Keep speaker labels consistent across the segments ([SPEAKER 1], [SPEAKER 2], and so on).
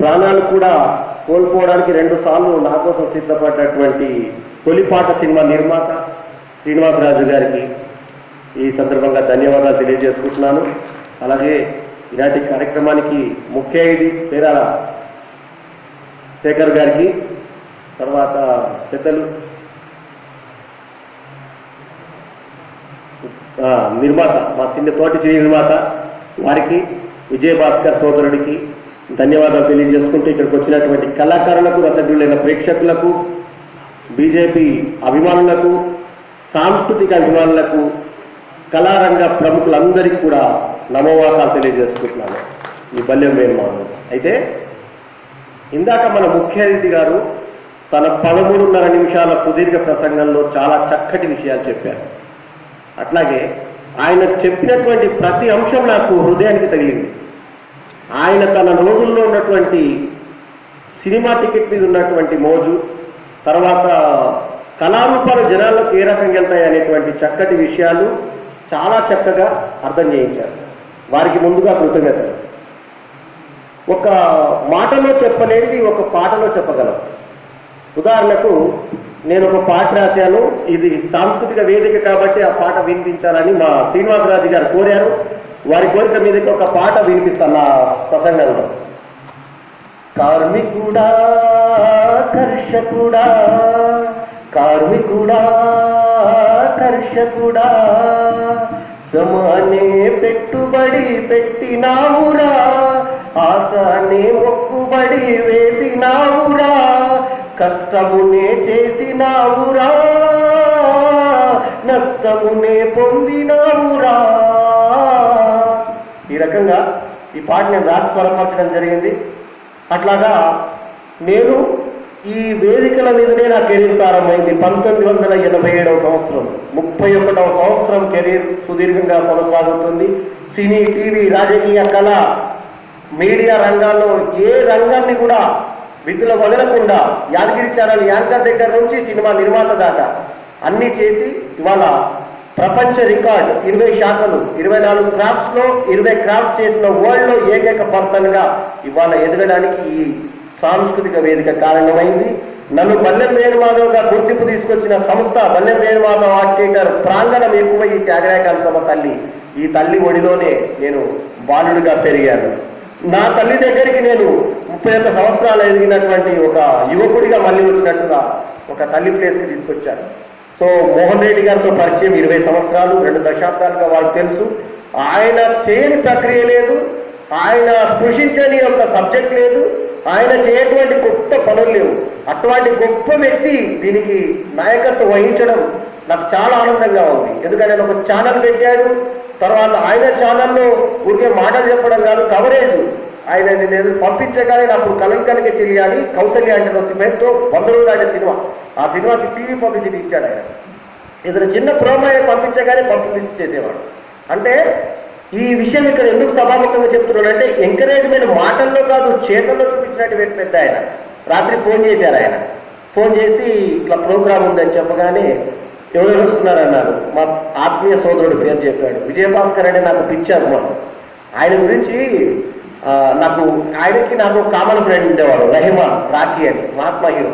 [SPEAKER 1] ప్రాణాలు కూడా కోల్పోవడానికి రెండు సార్లు నా కోసం సిద్ధపడ్డటువంటి తొలిపాట సినిమా నిర్మాత శ్రీనివాసరాజు గారికి ఈ సందర్భంగా ధన్యవాదాలు తెలియజేసుకుంటున్నాను అలాగే ఈనాటి కార్యక్రమానికి ముఖ్య అతిథి పేరాల శేఖర్ గారికి తర్వాత పెద్దలు ఆ, నిర్మాత మా చిన్న తోటి చిన్న నిర్మాత వారికి విజయభాస్కర్ సోదరుడికి ధన్యవాదాలు తెలియజేసుకుంటూ ఇక్కడికి వచ్చినటువంటి కళాకారులకు రసజ్ఞులైన ప్రేక్షకులకు బీజేపీ అభిమానులకు సాంస్కృతిక అభిమానులకు కళారంగ ప్రముఖులందరికీ కూడా నమోవాసాలు తెలియజేసుకుంటున్నాను ఈ బల్యం వేణుమాధవ్ అయితే ఇందాక మన ముఖ్య అతిథి గారు తన పదమూడున్నర నిమిషాల సుదీర్ఘ ప్రసంగంలో చాలా చక్కటి విషయాలు చెప్పారు అట్లాగే ఆయన చెప్పినటువంటి ప్రతి అంశం నాకు హృదయానికి తగిలింది ఆయన తన రోజుల్లో ఉన్నటువంటి సినిమా టికెట్ మీద ఉన్నటువంటి మోజు తర్వాత కళారూపాలు జనాలకు ఏ రకంగా వెళ్తాయి అనేటువంటి చక్కటి విషయాలు చాలా చక్కగా అర్థం చేయించారు వారికి ముందుగా కృతజ్ఞతలు ఒక మాటలో చెప్పలేనిది ఒక పాటలో చెప్పగలం ఉదాహరణకు నేను ఒక పాట రాశాను ఇది సాంస్కృతిక వేదిక కాబట్టి ఆ పాట వినిపించాలని మా శ్రీనివాసరాజు గారు కోరారు వారి కోరిక మీదకి ఒక పాట వినిపిస్తాను నా ప్రసంగంలో కార్మికుడా కర్షకుడా కార్మికుడా కర్షకుడా శ్రమనే పెట్టుబడి పెట్టినావురా ఆశనే మొక్కుబడి వేసినావురా కష్టమునే చేసినావురా నష్టమునే పొందినావురా ఈ రకంగా ఈ పాట నేను రాసి స్వరపరచడం జరిగింది అట్లాగా నేను ఈ వేదికల మీదనే నా కెరీర్ ప్రారంభమైంది పంతొమ్మిది వందల ఎనభై ఏడవ సంవత్సరం ముప్పై ఒకటవ సంవత్సరం కెరీర్ సుదీర్ఘంగా కొనసాగుతుంది సినీ టీవీ రాజకీయ కళ మీడియా రంగాల్లో ఏ రంగాన్ని కూడా విధుల వదలకుండా యాదగిరి ఛానల్ యాంకర్ దగ్గర నుంచి సినిమా నిర్మాత దాకా అన్ని చేసి ఇవాళ ప్రపంచ రికార్డ్ ఇరవై శాఖలు ఇరవై నాలుగు క్రాఫ్ట్స్ లో ఇరవై క్రాఫ్ట్స్ చేసిన వరల్డ్ లో ఏకైక పర్సన్ గా ఇవాళ ఎదగడానికి ఈ సాంస్కృతిక వేదిక కారణమైంది నన్ను బల్లెం వేణుమాధవ్గా గుర్తింపు తీసుకొచ్చిన సంస్థ బల్లెం వేణుమాధవ్ ఆర్ట్ థియేటర్ ప్రాంగణం ఎక్కువ ఈ త్యాగరాయకాల సభ తల్లి ఈ తల్లి ఒడిలోనే నేను బాలుడిగా పెరిగాను నా తల్లి దగ్గరికి నేను ముప్పై ఒక్క సంవత్సరాలు ఎదిగినటువంటి ఒక యువకుడిగా మళ్ళీ వచ్చినట్టుగా ఒక తల్లి ప్లేస్కి తీసుకొచ్చాను సో మోహన్ రెడ్డి గారితో పరిచయం ఇరవై సంవత్సరాలు రెండు దశాబ్దాలుగా వాళ్ళకి తెలుసు ఆయన చేయని ప్రక్రియ లేదు ఆయన స్పృశించని ఒక సబ్జెక్ట్ లేదు ఆయన చేయటువంటి గొప్ప పనులు లేవు అటువంటి గొప్ప వ్యక్తి దీనికి నాయకత్వం వహించడం నాకు చాలా ఆనందంగా ఉంది ఎందుకంటే ఆయన ఒక ఛానల్ పెట్టాడు తర్వాత ఆయన ఛానల్లో ఊరికే మాటలు చెప్పడం కాదు కవరేజ్ ఆయన నేను పంపించగానే నాకు కలలు కలిగే చెల్లి అని కౌసల్య అంటే సిమెంట్తో వంద రోజులు ఆడే సినిమా ఆ సినిమాకి టీవీ పబ్లిసిటీ ఇచ్చాడు ఆయన ఏదైనా చిన్న ప్రోమో ఆయన పంపించగానే పబ్లిసిటీ చేసేవాడు అంటే ఈ విషయం ఇక్కడ ఎందుకు సభాముఖంగా చెప్తున్నానంటే ఎంకరేజ్మెంట్ మాటల్లో కాదు చేతల్లో చూపించినట్టు వ్యక్తి పెద్ద ఆయన రాత్రి ఫోన్ చేశారు ఆయన ఫోన్ చేసి ఇట్లా ప్రోగ్రామ్ ఉందని చెప్పగానే ఎవరెవరు వస్తున్నారన్నారు మా ఆత్మీయ సోదరుడు పేరు చెప్పాడు విజయభాస్కర్ అంటే నాకు పిచ్చారు మనం ఆయన గురించి ఆ, నాకు ఆయనకి నాకు కామన్ ఫ్రెండ్ ఉండేవాడు రహిమాన్ రాఖీ అని మహాత్మా హీరో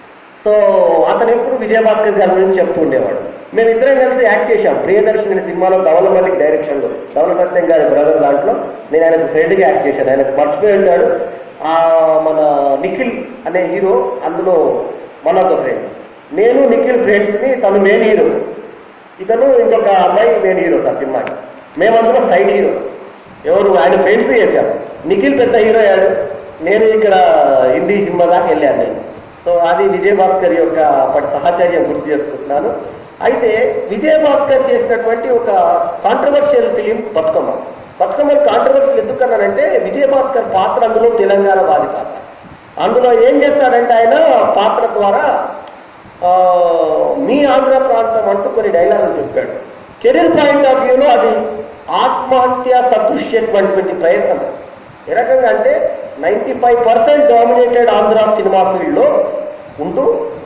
[SPEAKER 1] సో అతను ఎప్పుడు విజయభాస్కర్ గారి గురించి చెప్తూ ఉండేవాడు మేము ఇద్దరం కలిసి యాక్ట్ చేశాం ప్రియదర్శన్ అనే సినిమాలో ధవల మల్లిక్ డైరెక్షన్లో ధవల సత్యం గారి బ్రదర్ దాంట్లో నేను ఆయనకు ఫ్రెండ్గా యాక్ట్ చేశాను ఆయనకు మర్చిపోయి ఉంటాడు ఆ మన నిఖిల్ అనే హీరో అందులో వన్ ఆఫ్ ద ఫ్రెండ్ నేను నిఖిల్ ఫ్రెండ్స్ని తను మెయిన్ హీరో ఇతను ఇంకొక అమ్మాయి మెయిన్ హీరోస్ ఆ సినిమాకి మేము అందులో సైడ్ హీరో ఎవరు ఆయన ఫ్రెండ్స్ చేశారు నిఖిల్ పెద్ద హీరో అయ్యాడు నేను ఇక్కడ హిందీ సినిమా దాకా వెళ్ళాను నేను సో అది విజయభాస్కర్ యొక్క అప్పటి సహచర్యం గుర్తు చేసుకుంటున్నాను అయితే విజయభాస్కర్ చేసినటువంటి ఒక controversial film Bathukamma Bathukamma controversial ఎందుకన్నానంటే విజయభాస్కర్ పాత్ర అందులో తెలంగాణ వాది పాత్ర అందులో ఏం చేస్తాడంటే ఆయన పాత్ర ద్వారా ఆ, మీ ఆంధ్ర ప్రాంతం అంటూ కొన్ని డైలాగులు చెప్పాడు కెరీర్ పాయింట్ ఆఫ్ వ్యూలో అది ఆత్మహత్య సదృశ్యటువంటి ప్రయత్నం ఏ రకంగా అంటే ninety five percent dominated Andhra cinema ఫీల్డ్లో ఉంటూ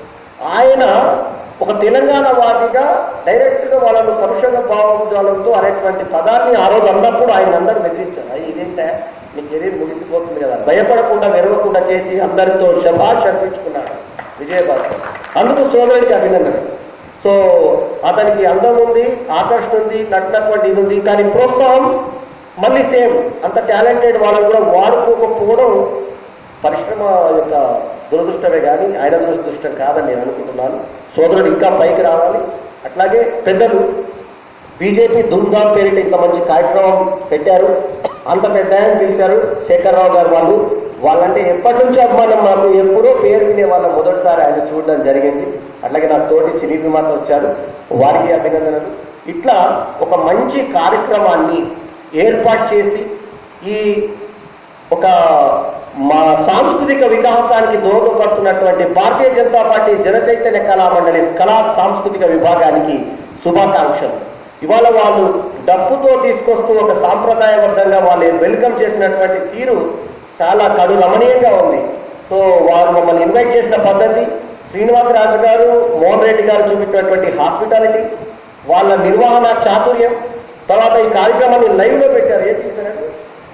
[SPEAKER 1] ఆయన ఒక తెలంగాణ వాదిగా డైరెక్ట్గా వాళ్ళను పరుషంగా భావజాలంతో అనేటువంటి పదాన్ని ఆ రోజు అన్నప్పుడు ఆయన అందరూ మెచ్చించారు అయ్యి ఇదేంటే మీ కెరీర్ ముగిసిపోతుంది కదా భయపడకుండా వెరవకుండా చేసి అందరితో శభాష్ అనిపించుకున్నాడు విజయభాస్కర్ అందుకు సోదరుడికి అభినందన సో అతనికి అందం ఉంది ఆకర్షణ ఉంది నటినటువంటి ఇది ఉంది కానీ ప్రోత్సాహం మళ్ళీ సేమ్ అంత టాలెంటెడ్ వాళ్ళని కూడా వాడుకోకపోవడం పరిశ్రమ యొక్క దురదృష్టమే కానీ ఆయన దురదృష్టం కాదని నేను అనుకుంటున్నాను సోదరుడు ఇంకా పైకి రావాలి అట్లాగే పెద్దలు బీజేపీ దుమ్దాం పేరిట ఇంత మంచి కార్యక్రమం పెట్టారు అంత పెద్ద ఆయన పిలిచారు శేఖర్రావు గారు వాళ్ళు వాళ్ళంటే ఎప్పటి నుంచో అభిమానం మాకు ఎప్పుడో పేరు వినే వాళ్ళ మొదటిసారి ఆయన చూడడం జరిగింది అట్లాగే నా తోటి సినీ నిర్మాత వచ్చారు వారికి అభినందనలు ఇట్లా ఒక మంచి కార్యక్రమాన్ని ఏర్పాటు చేసి ఈ ఒక మా సాంస్కృతిక వికాసానికి దోహదపడుతున్నటువంటి భారతీయ జనతా పార్టీ జన చైతన్య కళా మండలి కళా సాంస్కృతిక విభాగానికి శుభాకాంక్షలు ఇవాళ వాళ్ళు డబ్బుతో తీసుకొస్తూ ఒక సాంప్రదాయబద్ధంగా వాళ్ళు వెల్కమ్ చేసినటువంటి తీరు చాలా కడు రమణీయంగా ఉంది సో వారు మమ్మల్ని ఇన్వైట్ చేసిన పద్ధతి శ్రీనివాసరాజు గారు మోహన్ రెడ్డి గారు చూపించినటువంటి హాస్పిటాలిటీ వాళ్ళ నిర్వహణ చాతుర్యం తర్వాత ఈ కార్యక్రమాన్ని లైవ్లో పెట్టారు ఏం చేశారంటే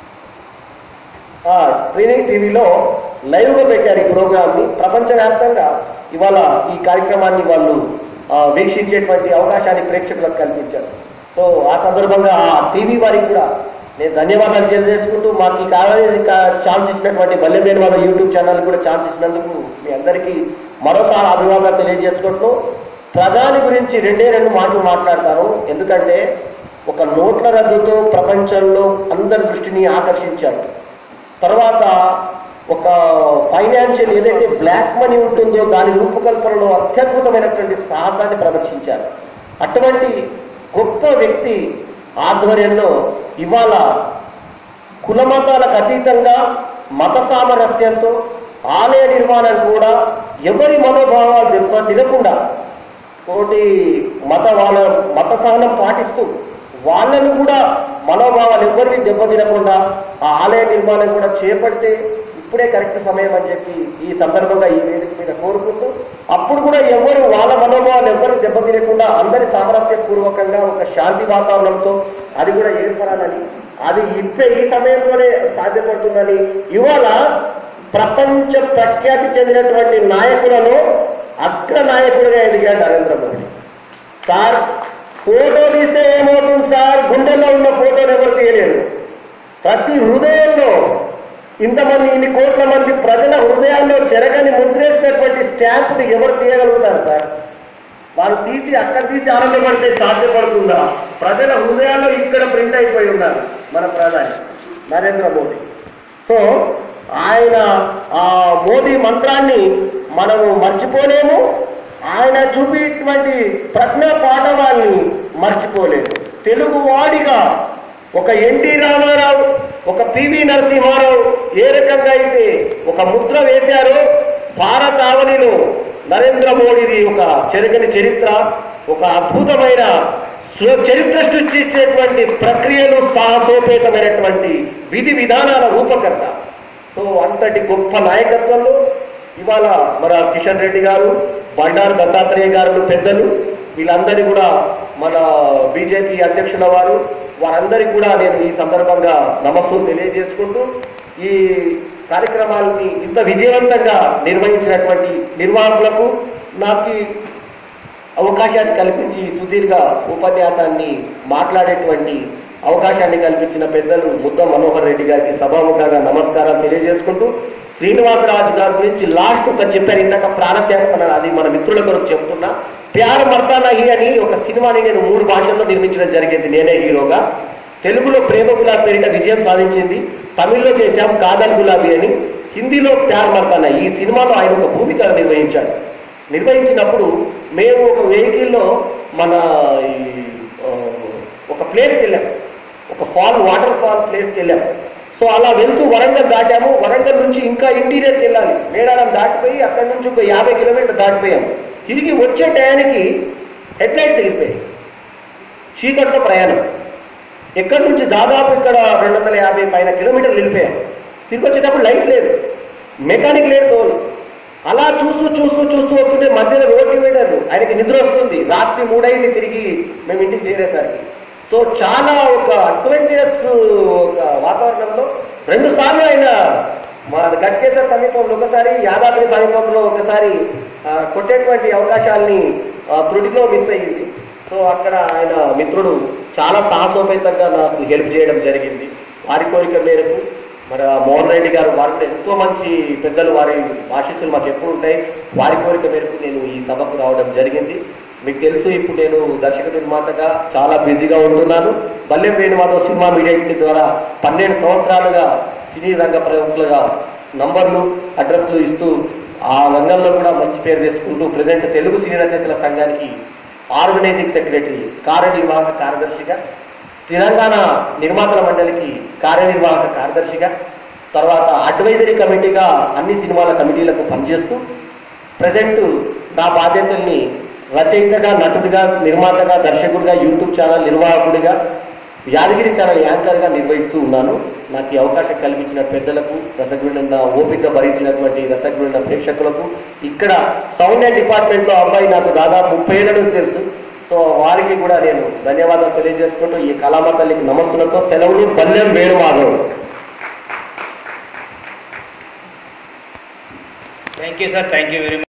[SPEAKER 1] స్క్రీనింగ్ టీవీలో లైవ్గా పెట్టారు ఈ ప్రోగ్రామ్ని ప్రపంచవ్యాప్తంగా ఇవాళ ఈ కార్యక్రమాన్ని వాళ్ళు ఆ, వీక్షించేటువంటి అవకాశాన్ని ప్రేక్షకులకు కల్పించారు సో ఆ సందర్భంగా ఆ టీవీ వారికి కూడా నేను ధన్యవాదాలు తెలియజేసుకుంటూ మాకు ఈ కాలేజీ ఛాన్స్ ఇచ్చినటువంటి బల్లెమేరువాద యూట్యూబ్ ఛానల్ కూడా ఛాన్స్ ఇచ్చినందుకు మీ అందరికీ మరోసారి అభివాదాలు తెలియజేసుకుంటూ ప్రధాని గురించి రెండే రెండు మాటలు మాట్లాడతాను ఎందుకంటే ఒక నోట్ల రద్దుతో ప్రపంచంలో అందరి దృష్టిని ఆకర్షించాడు తర్వాత ఒక ఫైనాన్షియల్ ఏదైతే బ్లాక్ మనీ ఉంటుందో దాని రూపకల్పనలో అత్యద్భుతమైనటువంటి సాహసాన్ని ప్రదర్శించారు అటువంటి గొప్ప వ్యక్తి ఆధ్వర్యంలో ఇవాళ కులమతాలకు అతీతంగా మత సామరస్యంతో ఆలయ నిర్మాణం కూడా ఎవరి మనోభావాలు దెబ్బ తినకుండా తోటి మత వాళ్ళ మత సహనం పాటిస్తూ వాళ్ళను కూడా మనోభావాలు ఎవరిని దెబ్బతినకుండా ఆ ఆలయ నిర్మాణం కూడా చేపడితే ఇప్పుడే కరెక్ట్ సమయం అని చెప్పి ఈ సందర్భంగా ఈ వేదిక మీద కోరుకుంటూ అప్పుడు కూడా ఎవరు వాళ్ళ మనోభావాలు ఎవరు దెబ్బతినకుండా అందరి సామరస్యపూర్వకంగా ఒక శాంతి వాతావరణంతో అది కూడా ఏర్పడాలని అది ఇప్పుడే ఈ సమయంలోనే సాధ్యపడుతుందని ఇవాళ ప్రపంచ ప్రఖ్యాతి చెందినటువంటి నాయకులలో అగ్ర నాయకుడిగా ఎదిగాడు నరేంద్ర మోడీ సార్ ఫోటో తీస్తే ఏమవుతుంది సార్ గుండెల్లో ఉన్న ఫోటోలు ఎవరు తీయలేరు ప్రతి హృదయంలో ఇంతమంది ఇన్ని కోట్ల మంది ప్రజల హృదయాల్లో చెరగని ముద్రేసినటువంటి స్టాంపుని ఎవరు తీయగలుగుతారు సార్ వారు తీసి అక్కడ తీసి ఆనందపడితే సాధ్యపడుతుందా ప్రజల హృదయాల్లో ఇక్కడ ప్రింట్ అయిపోయి ఉన్నారు మన ప్రధాని నరేంద్ర మోడీ సో ఆయన ఆ మోదీ మంత్రాన్ని మనము మర్చిపోలేము ఆయన చూపించినటువంటి ప్రజ్ఞా పాఠవాల్ని మర్చిపోలేము తెలుగు వాడిగా ఒక ఎన్టీ రామారావు ఒక పివి నరసింహారావు ఏ రకంగా అయితే ఒక ముద్ర వేశారో భారత ఆవనిలో నరేంద్ర మోడీది ఒక చెరగని చరిత్ర ఒక అద్భుతమైన స్వ- చరిత్ర సృష్టించేటువంటి ప్రక్రియలు సాహసోపేతమైనటువంటి విధి విధానాల రూపకర్త సో అంతటి గొప్ప నాయకత్వంలో ఇవాళ మన కిషన్ రెడ్డి గారు బండారు దత్తాత్రేయ గారు పెద్దలు వీళ్ళందరి కూడా మన బీజేపీ అధ్యక్షుల వారు వారందరికీ కూడా నేను ఈ సందర్భంగా నమస్సులు తెలియజేసుకుంటూ ఈ కార్యక్రమాలని ఇంత విజయవంతంగా నిర్వహించినటువంటి నిర్వాహకులకు నాకు ఈ అవకాశాన్ని కల్పించి ఈ సుదీర్ఘ ఉపన్యాసాన్ని మాట్లాడేటువంటి అవకాశాన్ని కల్పించిన పెద్దలు ముద్ద మనోహర్ రెడ్డి గారికి సభాముఖంగా నమస్కారాలు తెలియజేసుకుంటూ శ్రీనివాసరాజు గారి గురించి లాస్ట్ ఒక చెప్పారు ఇందాక ప్రాణత్యాగం మన అది మన మిత్రుల కొరకు చెప్తున్నా ప్యార్ మర్తానహి అని ఒక సినిమాని నేను మూడు భాషల్లో నిర్మించడం జరిగింది నేనే హీరోగా తెలుగులో ప్రేమ గులాబీ పేరిట విజయం సాధించింది తమిళ్లో చేశాం కాదల్ గులాబీ అని హిందీలో ప్యార్ మర్తానా ఈ సినిమాలో ఆయన ఒక భూమిక నిర్వహించాడు నిర్వహించినప్పుడు మేము ఒక వెహికల్లో మన ఈ ఆ, ఒక ప్లేస్కి వెళ్ళాం ఒక ఫాల్ వాటర్ ఫాల్ ప్లేస్కి వెళ్ళాం సో అలా వెళ్తూ వరంగల్ దాటాము వరంగల్ నుంచి ఇంకా ఇంటీరియర్కి వెళ్ళాలి మేడారం దాటిపోయి అక్కడి నుంచి ఒక యాభై కిలోమీటర్ దాటిపోయాం తిరిగి వచ్చే టయానికి హెడ్ లైట్స్ వెళ్ళిపోయాయి చీకట్లో ప్రయాణం ఎక్కడి నుంచి దాదాపు ఇక్కడ రెండు వందల యాభై పైన కిలోమీటర్లు వెళ్ళిపోయాం తిరిగి వచ్చేటప్పుడు లైట్ లేదు మెకానిక్ లేడు తోలు అలా చూస్తూ చూస్తూ చూస్తూ వస్తుంటే మధ్యలో రోడ్డు పోయినారు ఆయనకి నిద్ర వస్తుంది రాత్రి మూడైంది తిరిగి మేము ఇంటికి చేరేసరికి సో చాలా ఒక అడ్వెంచరస్ ఒక వాతావరణంలో రెండు సార్లు ఆయన మా గట్కేశ్వర సమీపంలో ఒకసారి యాదాద్రి సమీపంలో ఒకసారి ఆ, కొట్టేటువంటి అవకాశాల్ని ఆ, త్రుటిలో మిస్ అయ్యింది సో అక్కడ ఆయన మిత్రుడు చాలా సాహసోపేతంగా నాకు హెల్ప్ చేయడం జరిగింది వారి కోరిక మేరకు మరి ఆ మోహన్ రెడ్డి గారు వారు కూడా ఎంతో మంచి పెద్దలు వారి ఆశీస్సులు మాకు ఎప్పుడు ఉంటాయి వారి కోరిక మేరకు నేను ఈ సభకు రావడం జరిగింది మీకు తెలుసు ఇప్పుడు నేను దర్శక నిర్మాతగా చాలా బిజీగా ఉంటున్నాను బల్లెం వేణుమాధవ్ సినిమా మీడియా ఇంటి ద్వారా పన్నెండు సంవత్సరాలుగా సినీ రంగ ప్రముఖులుగా నంబర్లు అడ్రస్లు ఇస్తూ ఆ రంగంలో కూడా మంచి పేరు తెచ్చుకుంటూ ప్రజెంట్ తెలుగు సినీ రచయితల సంఘానికి ఆర్గనైజింగ్ సెక్రటరీ కార్యనిర్వాహక కార్యదర్శిగా తెలంగాణ నిర్మాతల మండలికి కార్యనిర్వాహక కార్యదర్శిగా తర్వాత అడ్వైజరీ కమిటీగా అన్ని సినిమాల కమిటీలకు పనిచేస్తూ ప్రజెంట్ నా బాధ్యతల్ని రచయితగా నటుడిగా నిర్మాతగా దర్శకుడిగా యూట్యూబ్ ఛానల్ నిర్వాహకుడిగా యాదగిరి ఛానల్ యాంకర్గా నిర్వహిస్తూ ఉన్నాను నాకు ఈ అవకాశం కల్పించిన పెద్దలకు రసగుండ ఓపిక భరించినటువంటి రసగుండ ప్రేక్షకులకు ఇక్కడ సౌండ్ అండ్ డిపార్ట్మెంట్లో అబ్బాయి నాకు దాదాపు ముప్పై ఏళ్ళ నుంచి తెలుసు సో వారికి కూడా నేను ధన్యవాదాలు తెలియజేసుకుంటూ ఈ కళామ తల్లికి నమస్సులతో సెలవులు Ballem Venumadhav
[SPEAKER 2] thank you sir thank you very much